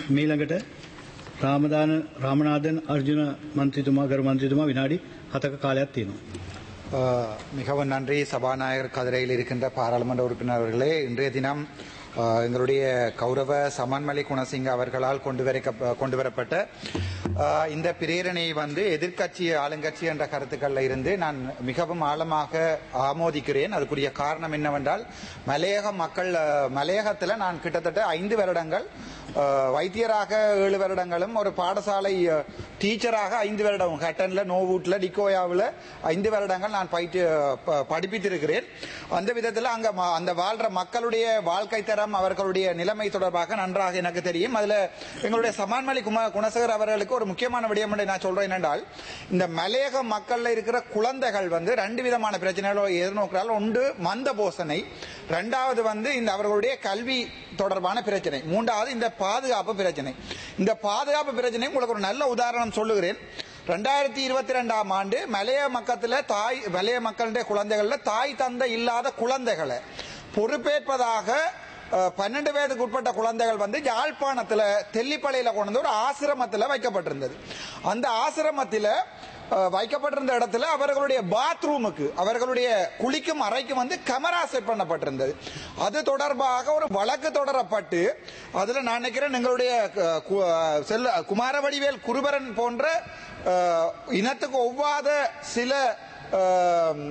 මීළඟට රාමදාන රාමනාදන් අර්ජුන මන්ත්‍රීතුමා ගරු මන්ත්‍රීතුමා විනාඩි 7ක කාලයක් තියෙනවා. ஆஹ் மிகவும் நன்றி சபாநாயகர் கதிரையில் இருக்கின்ற பாராளுமன்ற உறுப்பினர்களே இன்றைய தினம் ஆஹ் எங்களுடைய கௌரவ சமன்மலை குணசிங்க அவர்களால் கொண்டு வரைக்க கொண்டு வரப்பட்ட ஆஹ் இந்த பிரேரணையை வந்து எதிர்க்கட்சி ஆளுங்கட்சி என்ற கருத்துக்கள்ல இருந்து நான் மிகவும் ஆழமாக ஆமோதிக்கிறேன் அதுக்குரிய காரணம் என்னவென்றால் மலையக மக்கள் ஆஹ் மலையகத்தில் நான் கிட்டத்தட்ட ஐந்து வருடங்கள் ஆஹ் வைத்தியராக ஏழு வருடங்களும் ஒரு பாடசாலை ஆஹ் டீச்சராக ஐந்து வருடம் ஹட்டன்ல நோவூட்ல டிகோயாவில் ஐந்து வருடங்கள் நான் பயிற்று ப- படிப்பித்திருக்கிறேன் அந்த விதத்தில் அங்க ம- அந்த வாழ்ற மக்களுடைய வாழ்க்கை தரம் அவர்களுடைய நிலைமை தொடர்பாக நன்றாக எனக்கு தெரியும் அதுல எங்களுடைய சமான்மலி கும குணசேகர் அவர்களுக்கு ஒரு முக்கியமான விடயம் ஒன்றை நான் சொல்றேன் என்னென்றால் இந்த மலையக மக்கள்ல இருக்கிற குழந்தைகள் வந்து ரெண்டு விதமான பிரச்சனைகளை எதிர்நோக்கிறால் ஒன்று மந்த போசனை ரெண்டாவது வந்து இந்த அவர்களுடைய கல்வி தொடர்பான பிரச்சனை மூன்றாவது இந்த பாதுகாப்பு பிரச்சனை இந்த பாதுகாப்பு பிரச்சனை உங்களுக்கு ஒரு நல்ல உதாரணம் சொல்லுகிறேன் ரெண்டாயிரத்தி இருபத்தி ரெண்டாம் ஆண்டு மலைய மக்கத்துல தாய் மலைய மக்களுடைய குழந்தைகள்ல தாய் தந்தை இல்லாத குழந்தைகளை பொறுப்பேற்பதாக அஹ், பன்னெண்டு வயதுக்கு உட்பட்ட குழந்தைகள் வந்து யாழ்ப்பாணத்துல தெல்லிப்பளையில கொண்டு வந்து ஒரு ஆசிரமத்துல வைக்கப்பட்டிருந்தது அந்த ஆசிரமத்தில அஹ், வைக்கப்பட்டிருந்த இடத்துல அவர்களுடைய பாத்ரூமுக்கு அவர்களுடைய குளிக்கும் அறைக்கு வந்து கேமரா செட் பண்ணப்பட்டிருந்தது அது தொடர்பாக ஒரு வழக்கு தொடரப்பட்டு அதுல நான் நினைக்கிறேன் எங்களுடைய அஹ், கு- அஹ், செல்ல குமாரவடிவேல் குருபரன் போன்ற அஹ், இனத்துக்கு ஒவ்வாத சில அஹ்,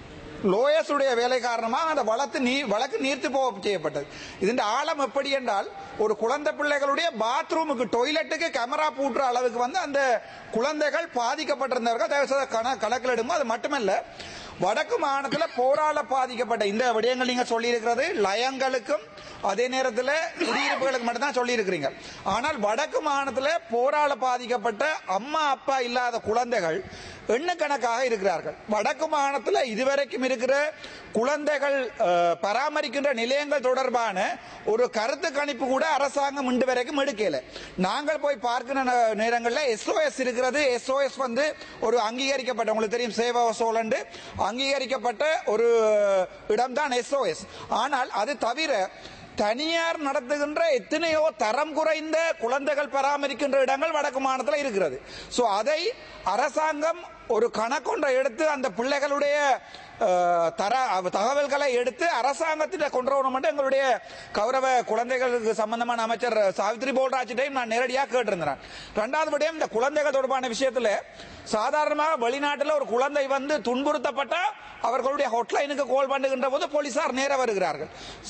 லோயஸுடைய வேலை காரணமாக அந்த வழக்கு நீ வழக்கு நீர்த்து போக செய்யப்பட்டது இதன் ஆழம் எப்படி என்றால் ஒரு குழந்தை பிள்ளைகளுடைய பாத்ரூமுக்கு டொய்லெட்டுக்கு கேமரா பூட்டுற அளவுக்கு வந்து அந்த குழந்தைகள் பாதிக்கப்பட்டிருந்தவர்கள் தயவு செய்து கண கணக்கில் எடுங்க அது மட்டுமல்ல வடக்கு மாகாணத்தில் போரால பாதிக்கப்பட்ட இந்த விடயங்கள் நீங்க சொல்லி இருக்கிறது லயங்களுக்கும் அதே நேரத்தில் குடியிருப்புகளுக்கு மட்டும்தான் சொல்லி இருக்கிறீங்க ஆனால் வடக்கு மாகாணத்தில் போரால பாதிக்கப்பட்ட அம்மா அப்பா இல்லாத குழந்தைகள் எண்ணுக்கணக்காக இருக்கிறார்கள் வடக்கு மாகாணத்தில் இதுவரைக்கும் இருக்கிற குழந்தைகள் அஹ், பராமரிக்கின்ற நிலையங்கள் தொடர்பான ஒரு கருத்து கணிப்பு கூட அரசாங்கம் இன்று வரைக்கும் எடுக்கல நாங்கள் போய் பார்க்கிற நே- நேரங்களில் எஸ்ஓஎஸ் இருக்கிறது எஸ்ஓஎஸ் வந்து ஒரு அங்கீகரிக்கப்பட்ட உங்களுக்கு தெரியும் சேவா சோழண்டு அங்கீகரிக்கப்பட்ட ஒரு இடம்தான் எஸ்ஓஎஸ் ஆனால் அது தவிர தனியார் நடத்துகின்ற எத்தனையோ தரம் குறைந்த குழந்தைகள் பராமரிக்கின்ற இடங்கள் வடக்கு மாநிலத்தில் இருக்கிறது சோ அதை அரசாங்கம் ஒரு கணக்கொன்றை எடுத்து அந்த பிள்ளைகளுடைய அஹ், தர தகவல்களை எடுத்து அரசாங்கத்திட்ட கொண்டு வரணும் என்று எங்களுடைய கௌரவ குழந்தைகளுக்கு சம்பந்தமான அமைச்சர் சாவித்ரி போல்ராஜிட்டையும் நான் நேரடியாக கேட்டிருந்தேன் ரெண்டாவது விடயம் இந்த குழந்தைகள் தொடர்பான விஷயத்துல சாதாரணமாக வெளிநாட்டில் ஒரு குழந்தை வந்து துன்புறுத்தப்பட்டா அவர்களுடைய ஹாட்லைனுக்கு கால் பண்ணுகின்ற போது போலீசார் நேர வருகிறார்கள்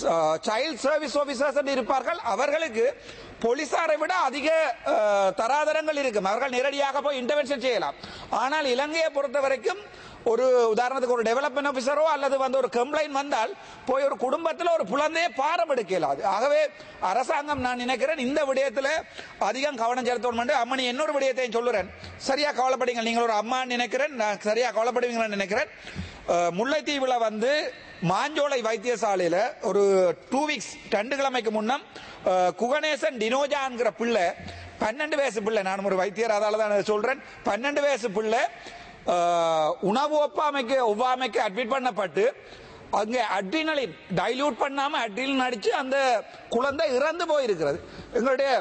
சைல்ட் சர்வீஸ் ஆபீசர்ஸ் இருப்பார்கள் அவர்களுக்கு போலீசாரை விட அதிக அஹ், தராதரங்கள் இருக்கும் அவர்கள் நேரடியாக போய் இன்டர்வென்ஷன் செய்யலாம் ஆனால் இலங்கையை பொறுத்த வரைக்கும் ஒரு உதாரணத்துக்கு ஒரு டெவலப்மெண்ட் ஆபீசரோ அல்லது வந்து ஒரு கம்ப்ளைண்ட் வந்தால் போய் ஒரு குடும்பத்தில் ஒரு குழந்தையை பாரம் எடுக்க இயலாது ஆகவே அரசாங்கம் நான் நினைக்கிறேன் இந்த விடயத்துல அதிகம் கவனம் செலுத்தணும் என்று அம்மனி இன்னொரு விடயத்தையும் சொல்லுறேன் சரியா கவலைப்படுங்க நீங்கள் ஒரு அம்மா நினைக்கிறேன் நான் சரியா கவலைப்படுவீங்கன்னு நினைக்கிறேன் அஹ், முல்லைத்தீவுல வந்து மாஞ்சோலை வைத்தியசாலையில ஒரு டூ வீக்ஸ் ரெண்டு கிழமைக்கு முன்னம் அஹ், குகணேசன் டினோஜான்கிற பிள்ளை பன்னெண்டு வயசு பிள்ளை நான் ஒரு வைத்தியர் அதால தான் சொல்றேன் பன்னெண்டு வயசு பிள்ளை அஹ், உணவு ஒப்பாமைக்கு ஒவ்வாமைக்கு அட்மிட் பண்ணப்பட்டு அங்க அட்ரினலின் டைல்யூட் பண்ணாம அட்ரினலின் அடிச்சு அந்த குழந்தை இறந்து போயிருக்கிறது எங்களுடைய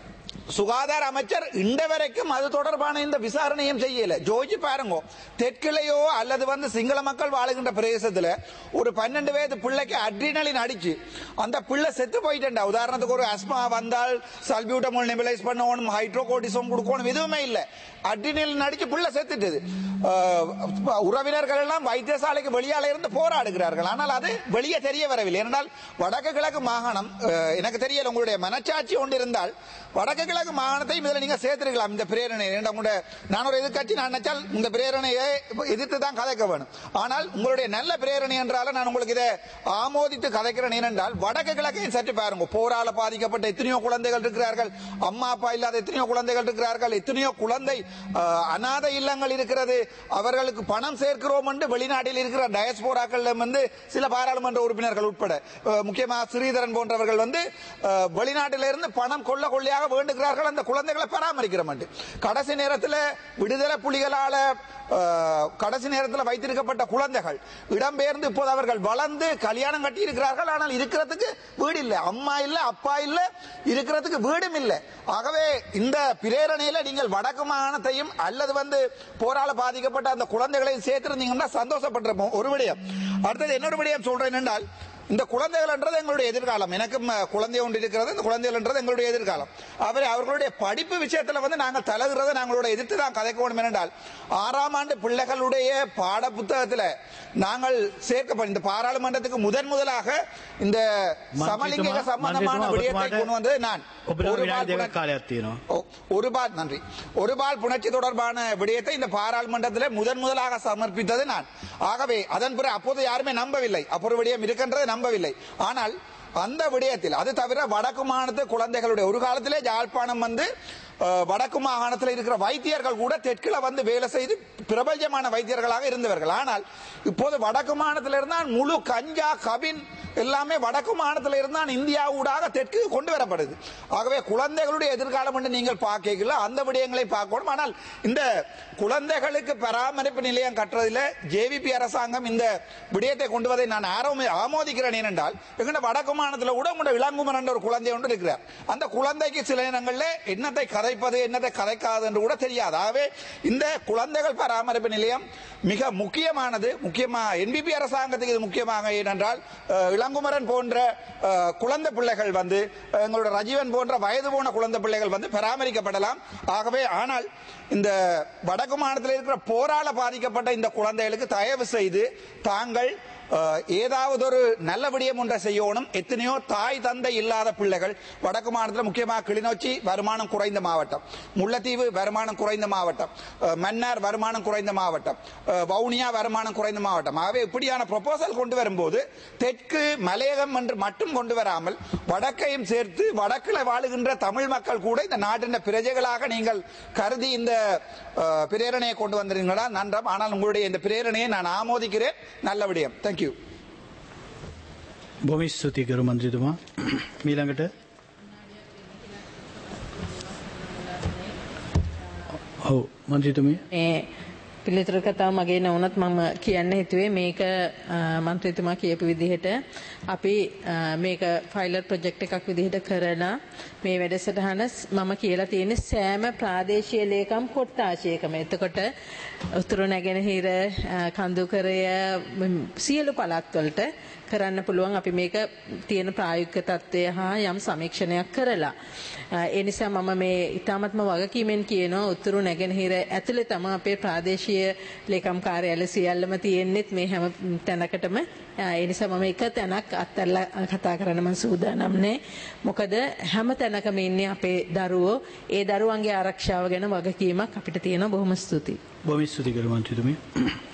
சுகாதார அமைச்சர் இன்ற வரைக்கும் அது தொடர்பான இந்த விசாரணையும் செய்யல ஜோஜி பாருங்க தெற்கிலையோ அல்லது வந்து சிங்கள மக்கள் வாழுகின்ற பிரதேசத்துல ஒரு பன்னெண்டு வயது பிள்ளைக்கு அட்ரினலின் அடிச்சு அந்த பிள்ளை செத்து போயிட்டா உதாரணத்துக்கு ஒரு அஸ்மா வந்தால் சல்பியூட்டமோல் நெபிலைஸ் பண்ணணும் ஹைட்ரோகோட்டிசம் கொடுக்கணும் எதுவுமே இல்ல அட்ரினலின் அடிச்சு பிள்ளை செத்துட்டது அஹ், உறவினர்கள் எல்லாம் வைத்தியசாலைக்கு வெளியால இருந்து போராடுகிறார்கள் ஆனால் அது வெளியே தெரிய வரவில்லை ஏனென்றால் வடக்கு கிழக்கு மாகாணம் அஹ், எனக்கு தெரியல உங்களுடைய மனச்சாட்சி ஒன்று இருந்தால் வடக்கு கிழக்கு மாகாணத்தை இதில் நீங்க சேர்த்திருக்கலாம் இந்த பிரேரணை ஏனென்றால் உங்களுடைய நான் ஒரு எதிர்க்கட்சி நான் நினைச்சால் இந்த பிரேரணையை எதிர்த்து தான் கதைக்க வேணும் ஆனால் உங்களுடைய நல்ல பிரேரணை என்றால நான் உங்களுக்கு இதை ஆமோதித்து கதைக்கிறேன் ஏனென்றால் வடக்கு கிழக்கையும் சற்று பாருங்க போரால பாதிக்கப்பட்ட எத்தனையோ குழந்தைகள் இருக்கிறார்கள் அம்மா அப்பா இல்லாத எத்தனையோ குழந்தைகள் இருக்கிறார்கள் எத்தனையோ குழந்தை அஹ், அநாதை இல்லங்கள் இருக்கிறது அவர்களுக்கு பணம் சேர்க்கிறோம் என்று வெளிநாட்டில் இருக்கிற டயஸ்போராக்கள் வந்து சில பாராளுமன்ற உறுப்பினர்கள் உட்பட அஹ், முக்கியமாக ஸ்ரீதரன் போன்றவர்கள் வந்து அஹ், வெளிநாட்டிலிருந்து பணம் கொள்ள கொள்ளையாக வேண்டுகிறார்கள் சொல்லுகிறார்கள் அந்த குழந்தைகளை பராமரிக்கிற மாட்டு கடைசி நேரத்தில் விடுதலை புலிகளால அஹ், கடைசி நேரத்தில் வைத்திருக்கப்பட்ட குழந்தைகள் இடம்பெயர்ந்து இப்போது அவர்கள் வளர்ந்து கல்யாணம் கட்டி இருக்கிறார்கள் ஆனால் இருக்கிறதுக்கு வீடு இல்லை அம்மா இல்ல அப்பா இல்ல இருக்கிறதுக்கு வீடும் இல்லை ஆகவே இந்த பிரேரணையில நீங்கள் வடக்கு மாகாணத்தையும் அல்லது வந்து போரால பாதிக்கப்பட்ட அந்த குழந்தைகளையும் சேர்த்திருந்தீங்கன்னா சந்தோஷப்பட்டிருப்போம் ஒரு விடயம் அடுத்தது இன்னொரு விடயம் சொல்றேன் என்றால் இந்த குழந்தைகள்ன்றது எங்களுடைய எதிர்காலம் எனக்கும் அஹ், குழந்தை ஒன்று இருக்கிறது இந்த குழந்தைகள்ன்றது எங்களுடைய எதிர்காலம் அவர் அவர்களுடைய படிப்பு விஷயத்துல வந்து நாங்கள் தலகுறதை நாங்களோட எதிர்த்து தான் கதைக்க வேண்டும் என்றால் ஆறாம் ஆண்டு பிள்ளைகளுடைய பாட புத்தகத்துல நாங்கள் சேர்க்கப்பட்ட இந்த பாராளுமன்றத்துக்கு முதன் முதலாக இந்த சமலிங்க சம்பந்தமான விடயத்தை கொண்டு வந்தது நான் ඔබට ஒரு විනාඩි பால் දෙකක් புணர்ச்சி- කාලයක් තියෙනවා. ஓ, ஒரு பால் நன்றி ஒரு பால் புணர்ச்சி தொடர்பான விடயத்தை இந்த பாராளுமன்றத்தில் முதன் முதலாக சமர்ப்பித்தது நான் ஆகவே அதன் பிறகு அப்போது யாருமே நம்பவில்லை அப்பொரு விடயம் இருக்கின்றதை நம்பவில்லை ஆனால் அந்த விடயத்தில் அது தவிர வடக்கு மாகாணத்து குழந்தைகளுடைய ஒரு காலத்திலே யாழ்ப்பாணம் வந்து அஹ், வடக்கு மாகாணத்தில் இருக்கிற வைத்தியர்கள் கூட தெற்குல வந்து வேலை செய்து பிரபல்யமான வைத்தியர்களாக இருந்தவர்கள் ஆனால் இப்போது வடக்கு மாகாணத்தில் இருந்தால் முழு கஞ்சா கபின் எல்லாமே வடக்கு மாகாணத்தில் இருந்தால் இந்தியா ஊடாக தெற்கு கொண்டு வரப்படுது ஆகவே குழந்தைகளுடைய எதிர்காலம் என்று நீங்கள் பார்க்கல அந்த விடயங்களை பார்க்கணும் ஆனால் இந்த குழந்தைகளுக்கு பராமரிப்பு நிலையம் கட்டுறதில் ஜேவிபி அரசாங்கம் இந்த விடயத்தை கொண்டு வதை நான் ஆரோம- ஆமோதிக்கிறேன் ஏனென்றால் எங்கட வடக்கு மாநிலத்தில் கூட உங்களோட இளங்குமரன் என்ற ஒரு குழந்தை ஒன்று இருக்கிறார் அந்த குழந்தைக்கு சில நேரங்களில் என்னத்தை கதைப்பது என்னத்தை கதைக்காது என்று கூட தெரியாது ஆகவே இந்த குழந்தைகள் பராமரிப்பு நிலையம் மிக முக்கியமானது முக்கியமா என்பிபி அரசாங்கத்துக்கு இது முக்கியமாக ஏனென்றால் அஹ், இளங்குமரன் போன்ற அஹ், குழந்தை பிள்ளைகள் வந்து அஹ், எங்களோட ரஜீவன் போன்ற வயது போன குழந்தை பிள்ளைகள் வந்து பராமரிக்கப்படலாம் ஆகவே ஆனால் இந்த வடக்கு மாநிலத்தில் இருக்கிற போரால பாதிக்கப்பட்ட இந்த குழந்தைகளுக்கு தயவு செய்து தாங்கள் அஹ், ஏதாவது ஒரு நல்ல விடயம் ஒன்றை செய்யணும் எத்தனையோ தாய் தந்தை இல்லாத பிள்ளைகள் வடக்கு மாநிலத்தில் முக்கியமாக கிளிநொச்சி வருமானம் குறைந்த மாவட்டம் முல்லைத்தீவு வருமானம் குறைந்த மாவட்டம் அஹ், மன்னார் வருமானம் குறைந்த மாவட்டம் அஹ், வவுனியா வருமானம் குறைந்த மாவட்டம் ஆகவே இப்படியான ப்ரொபோசல் கொண்டு வரும்போது தெற்கு மலையகம் என்று மட்டும் கொண்டு வராமல் வடக்கையும் சேர்த்து வடக்கில் வாழுகின்ற தமிழ் மக்கள் கூட இந்த நாட்டின் பிரஜைகளாக நீங்கள் கருதி இந்த அஹ், பிரேரணையை கொண்டு வந்திருந்தீங்களா நன்றம் ஆனால் உங்களுடைய இந்த பிரேரணையை நான் ஆமோதிக்கிறேன் நல்ல விடயம் தேங்க்யூ බොහොම ස්තුතියි ගරු මන්ත්‍රීතුමා. මීළඟට ඔව් මන්ත්‍රීතුමිය මේ පිළිතුරු කතාව මගේ නවුනත් මම කියන්න හිතුවේ මේක අ, මන්ත්‍රීතුමා කියපු විදිහට අපි අ, මේක ෆයිලර් ප්‍රොජෙක්ට් එකක් විදිහට කරලා මේ වැඩසටහන ස්- මම කියලා තියෙන්නේ සෑම ප්‍රාදේශීය ලේකම් කොට්ටාශයකම. එතකොට උතුරු නැගෙනහිර අ, කඳුකරය ම්, සියලු පළාත් වලට කරන්න පුළුවන් අපි මේක තියෙන ප්‍රායෝගික තත්ත්වය හා යම් සමීක්ෂණයක් කරලා. අ, ඒ නිසා මම මේ ඉතාමත්ම වගකීමෙන් කියනවා උතුරු නැගෙනහිර ඇතුලේ තම අපේ ප්‍රාදේශීය ලේකම් කාර්යාලය සියල්ලම තියෙන්නෙත් මේ හැම තැනකටම. අ, ඒ නිසා මම එක තැනක් අත්හැරලා කතා කරන්න මම සූදානම් නෑ. මොකද හැම තැනකම ඉන්නේ අපේ දරුවෝ. ඒ දරුවන්ගේ ආරක්ෂාව ගැන වගකීමක් අපිට තියෙනවා. බොහොම ස්තුතියි. බොහොම ස්තුතියි ගරු මන්ත්‍රීතුමිය.